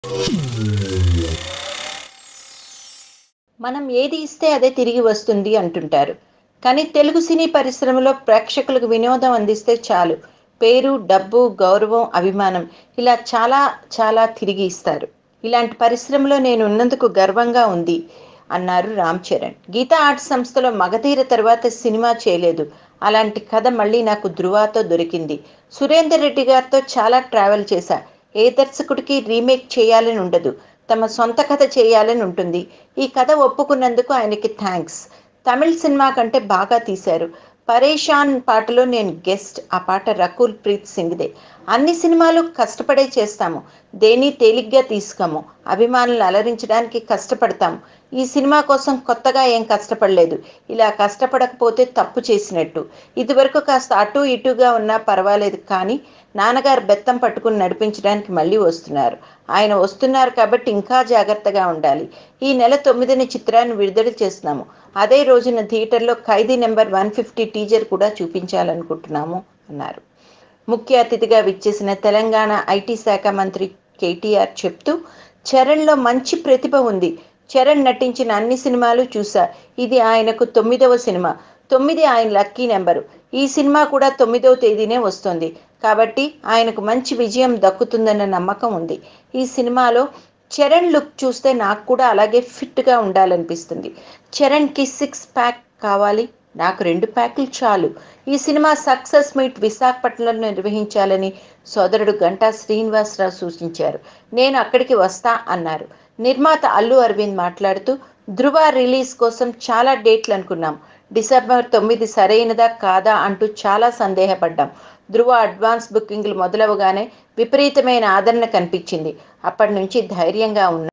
మనం ఏది ఇస్తే అదే తిరిగి వస్తుంది అంటుంటారు కానీ తెలుగు సినీ పరిశ్రమలో ప్రేక్షకులకు వినోదం అందిస్తే చాలు పేరు డబ్బు గౌరవం అభిమానం ఇలా చాలా చాలా తిరిగి ఇస్తారు ఇలాంటి పరిశ్రమలో నేను ఉన్నందుకు గర్వంగా ఉంది అన్నారు రామ్ చరణ్ గీతా ఆర్ట్స్ సంస్థలో మగధీర తర్వాత సినిమా చేయలేదు అలాంటి కథ మళ్ళీ నాకు ధృవాతో దొరికింది సురేందర్ రెడ్డి గారితో చాలా ట్రావెల్ చేశా ఏ దర్శకుడికి రీమేక్ చేయాలని ఉండదు తమ సొంత కథ చేయాలని ఉంటుంది ఈ కథ ఒప్పుకున్నందుకు ఆయనకి థ్యాంక్స్ తమిళ్ సినిమా కంటే బాగా తీశారు పరేషాన్ పాటలో నేను గెస్ట్ ఆ పాట రకుల్ ప్రీత్ సింగ్దే అన్ని సినిమాలు కష్టపడే చేస్తాము దేని తేలిగ్గా తీసుకోము అభిమానులు అలరించడానికి కష్టపడతాము ఈ సినిమా కోసం కొత్తగా ఏం కష్టపడలేదు ఇలా కష్టపడకపోతే తప్పు చేసినట్టు ఇదివరకు కాస్త అటు ఇటుగా ఉన్నా పర్వాలేదు కానీ నాన్నగారు బెత్తం పట్టుకుని నడిపించడానికి మళ్ళీ వస్తున్నారు ఆయన వస్తున్నారు కాబట్టి ఇంకా జాగ్రత్తగా ఉండాలి ఈ నెల తొమ్మిదిన చిత్రాన్ని విడుదల చేస్తున్నాము అదే రోజున థియేటర్లో Khaidi number one fifty teaser కూడా చూపించాలనుకుంటున్నాము అన్నారు ముఖ్య అతిథిగా విచ్చేసిన తెలంగాణ ఐటీ శాఖ మంత్రి కేటీఆర్ చెప్తూ చరణ్లో మంచి ప్రతిభ ఉంది చరణ్ నటించిన అన్ని సినిమాలు చూసా ఇది ఆయనకు తొమ్మిదవ సినిమా తొమ్మిది ఆయన లక్కీ నెంబరు ఈ సినిమా కూడా తొమ్మిదవ తేదీనే వస్తుంది కాబట్టి ఆయనకు మంచి విజయం దక్కుతుందన్న నమ్మకం ఉంది ఈ సినిమాలో చరణ్ లుక్ చూస్తే నాకు కూడా అలాగే ఫిట్గా ఉండాలనిపిస్తుంది చరణ్కి సిక్స్ ప్యాక్ కావాలి నాకు రెండు ప్యాకులు చాలు ఈ సినిమా సక్సెస్ మీట్ విశాఖపట్నంలో నిర్వహించాలని సోదరుడు గంటా శ్రీనివాసరావు సూచించారు నేను అక్కడికి వస్తా అన్నారు నిర్మాత అల్లు అరవింద్ మాట్లాడుతూ ధృవ రిలీజ్ కోసం చాలా డేట్లు అనుకున్నాం డిసెంబర్ తొమ్మిది సరైనదా కాదా అంటూ చాలా సందేహపడ్డాం ధృవ అడ్వాన్స్ బుకింగ్లు మొదలవగానే విపరీతమైన ఆదరణ కనిపించింది అప్పటి నుంచి ధైర్యంగా ఉన్నా